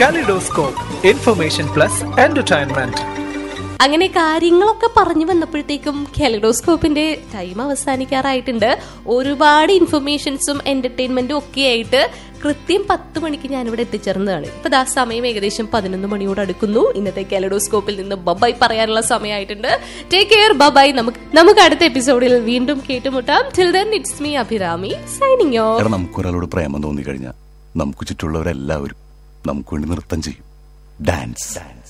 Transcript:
Kaleidoscope, information plus entertainment. അങ്ങനെ കാര്യങ്ങളൊക്കെ പറഞ്ഞു വന്നപ്പോഴത്തേക്കും കെലഡോസ്കോപ്പിന്റെ ടൈം അവസാനിക്കാറായിട്ടുണ്ട് ഒരുപാട് ഇൻഫർമേഷൻസും എന്റർടൈൻമെന്റും ഒക്കെ ആയിട്ട് കൃത്യം പത്ത് മണിക്ക് ഞാനിവിടെ എത്തിച്ചേർന്നതാണ് ഇപ്പൊ ദാ സമയം ഏകദേശം പതിനൊന്ന് മണിയോട് അടുക്കുന്നു ഇന്നത്തെ കെലഡോസ്കോപ്പിൽ നിന്ന് ബബായ് പറയാനുള്ള സമയമായിട്ടുണ്ട് ടേക്ക് കെയർ ബബായ് നമുക്ക് നമുക്ക് അടുത്ത എപ്പിസോഡിൽ വീണ്ടും കേട്ടുമുട്ടാം till then it's me Abhirami signing off കാരണം നമുക്കൊരാളോട് പ്രേമം തോന്നിക്കഴിഞ്ഞാൽ നമുക്ക് ചുറ്റുള്ളവരെല്ലാവരും നമുക്ക് വേണ്ടി നൃത്തം ചെയ്യും ഡാൻസ്